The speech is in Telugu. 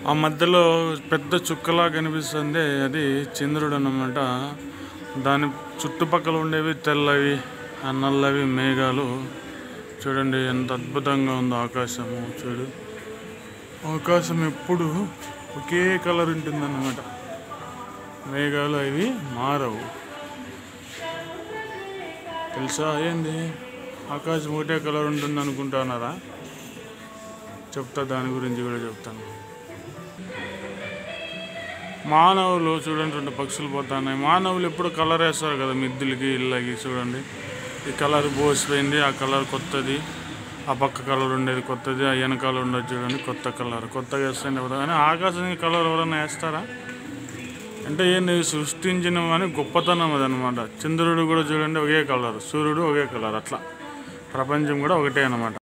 ఆ మధ్యలో పెద్ద చుక్కలా కనిపిస్తుంది అది చంద్రుడు అన్నమాట దాని చుట్టుపక్కల ఉండేవి తెల్లవి ఆ నల్లవి మేఘాలు చూడండి ఎంత అద్భుతంగా ఉందో ఆకాశము చూడు ఆకాశం ఎప్పుడు ఒకే కలర్ ఉంటుందన్నమాట మేఘాలు అవి మారవు తెలుసా ఏంది ఆకాశం ఒకటే కలర్ ఉంటుంది అనుకుంటున్నారా చెప్తా దాని గురించి కూడా చెప్తాను మానవులు చూడండి రెండు పక్షులు పోతున్నాయి మానవులు ఎప్పుడు కలర్ వేస్తారు కదా మిద్దులకి ఇళ్ళకి చూడండి ఈ కలర్ పోసిపోయింది ఆ కలర్ కొత్తది ఆ పక్క కలర్ ఉండేది కొత్తది ఆ వెనకాల ఉండదు చూడండి కొత్త కలర్ కొత్తగా వేస్తుంది ఎవరు కానీ ఆకాశానికి కలర్ ఎవరైనా వేస్తారా అంటే ఏంది సృష్టించిన అని గొప్పతనం అదనమాట చంద్రుడు కూడా చూడండి ఒకే కలర్ సూర్యుడు ఒకే కలర్ అట్లా ప్రపంచం కూడా ఒకటే అనమాట